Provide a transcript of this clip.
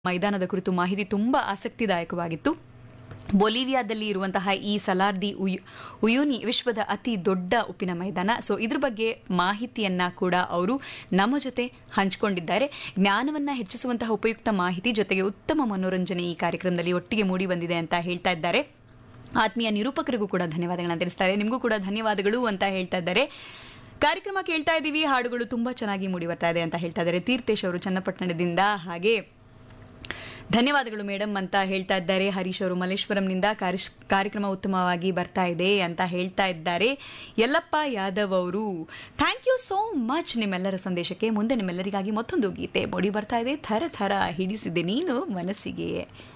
ಮೈದಾನದ ಕುರಿತು ಮಾಹಿತಿ ತುಂಬಾ ಆಸಕ್ತಿದಾಯಕವಾಗಿತ್ತು ಬೊಲಿವಿಯಾದಲ್ಲಿ ಇರುವಂತಹ ಈ ಸಲಾರ್ದಿ ಉಯ್ ಉಯುನಿ ವಿಶ್ವದ ಅತಿ ದೊಡ್ಡ ಉಪ್ಪಿನ ಮೈದಾನ ಸೊ ಇದ್ರ ಬಗ್ಗೆ ಮಾಹಿತಿಯನ್ನ ಕೂಡ ಅವರು ನಮ್ಮ ಜೊತೆ ಹಂಚಿಕೊಂಡಿದ್ದಾರೆ ಜ್ಞಾನವನ್ನ ಹೆಚ್ಚಿಸುವಂತಹ ಉಪಯುಕ್ತ ಮಾಹಿತಿ ಜೊತೆಗೆ ಉತ್ತಮ ಮನೋರಂಜನೆ ಈ ಕಾರ್ಯಕ್ರಮದಲ್ಲಿ ಒಟ್ಟಿಗೆ ಮೂಡಿ ಬಂದಿದೆ ಅಂತ ಹೇಳ್ತಾ ಇದ್ದಾರೆ ಆತ್ಮೀಯ ನಿರೂಪಕರಿಗೂ ಕೂಡ ಧನ್ಯವಾದಗಳನ್ನ ತಿಳಿಸ್ತಾರೆ ನಿಮಗೂ ಕೂಡ ಧನ್ಯವಾದಗಳು ಅಂತ ಹೇಳ್ತಾ ಇದ್ದಾರೆ ಕಾರ್ಯಕ್ರಮ ಕೇಳ್ತಾ ಇದ್ದೀವಿ ಹಾಡುಗಳು ತುಂಬಾ ಚೆನ್ನಾಗಿ ಮೂಡಿ ಬರ್ತಾ ಇದೆ ಅಂತ ಹೇಳ್ತಾ ಇದ್ದಾರೆ ತೀರ್ಥೇಶ್ ಅವರು ಚನ್ನಪಟ್ಟಣದಿಂದ ಹಾಗೆ ಧನ್ಯವಾದಗಳು ಮೇಡಮ್ ಅಂತ ಹೇಳ್ತಾ ಇದ್ದಾರೆ ಹರೀಶ್ ಅವರು ಮಲ್ಲೇಶ್ವರಂನಿಂದ ಕಾರ್ಯ- ಕಾರ್ಯಕ್ರಮ ಉತ್ತಮವಾಗಿ ಬರ್ತಾ ಇದೆ ಅಂತ ಹೇಳ್ತಾ ಇದ್ದಾರೆ ಯಲ್ಲಪ್ಪ ಯಾದವ್ ಅವರು ಥ್ಯಾಂಕ್ ಯು ಸೋ ಮಚ್ ನಿಮ್ಮೆಲ್ಲರ ಸಂದೇಶಕ್ಕೆ ಮುಂದೆ ನಿಮ್ಮೆಲ್ಲರಿಗಾಗಿ ಮತ್ತೊಂದು ಗೀತೆ ಮೂಡಿ ಬರ್ತಾ ಇದೆ ಥರ ಥರ ಹಿಡಿಸಿದೆ ನೀನು ಮನಸ್ಸಿಗೆ